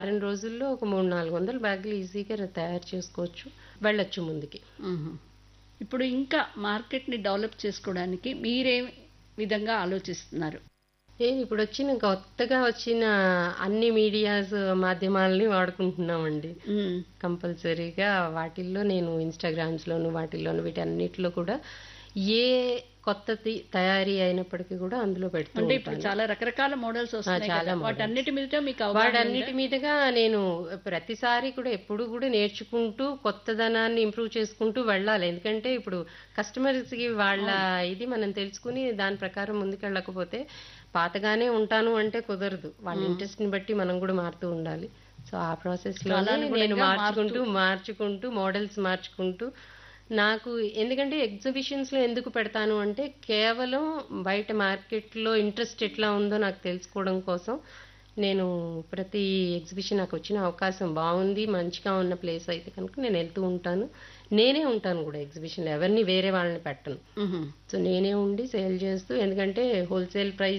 వారం రోజుల్లో ఒక మూడు నాలుగు వందల బ్యాగులు ఈజీగా తయారు చేసుకోవచ్చు వెళ్ళొచ్చు ముందుకి మ్మ్. ఇప్పుడు ఇంకా మార్కెట్ని డెవలప్ చేసుకోవడానికి మీరే విధంగా ఆలోచిస్తున్నారు నేను ఇప్పుడు వచ్చిన కొత్తగా వచ్చిన అన్ని మీడియాస్ మాధ్యమాలని వాడుకుంటున్నామండి మ్మ్. కంపల్సరీగా వాటిల్లో నేను ఇన్స్టాగ్రామ్స్లోను వాటిల్లోను వీటన్నిటిలో కూడా ఏ కొత్తది తయారీ అయినప్పటికీ కూడా అందులో పెడుతూ అంటే ఇప్పుడు ఉంటాను. చాలా రకరకాల మోడల్స్ వస్తున్నాయి చాలా కదా. models. వాటన్నిటి మీద మీకు అవగాహన ఉందా? వాటన్నిటి మీదుగా నేను ప్రతిసారి కూడా ఎప్పుడు కూడా నేర్చుకుంటూ కొత్తదనాన్ని ఇంప్రూవ్ చేసుకుంటూ వెళ్ళాలి ఎందుకంటే ఇప్పుడు customers కి వాళ్ళ ఇది మనం తెలుసుకుని దాని ప్రకారం ముందుకెళ్ళకపోతే పాతగానే ఉంటాను అంటే కుదరదు వాళ్ళ ఇంట్రెస్ట్ ని బట్టి మనం కూడా మారుతూ ఉండాలి సో ఆ ప్రాసెస్ లో కాలానుగుణంగా నేను మార్చుకుంటూ మార్చుకుంటూ మోడల్స్ మార్చుకుంటూ నాకు ఎందుకంటే ఎగ్జిబిషన్స్ లో ఎందుకు పెడతాను అంటే కేవలం బయట మార్కెట్ లో ఇంట్రెస్ట్ ఎట్లా ఉందో నాకు తెలుసుకోవడం కోసం నేను ప్రతి ఎగ్జిబిషన్ నాకు వచ్చిన అవకాశం బాగుంది మంచిగా ఉన్న ప్లేస్ అయితే కనుక నేను వెళ్తూ ఉంటాను నేనే ఉంటాను కూడా ఎగ్జిబిషన్లో ఎవరిని వేరే వాళ్ళని పెట్టను మ్మ్. సో నేనే ఉండి సేల్ చేస్తూ ఎందుకంటే హోల్సేల్ ప్రైస్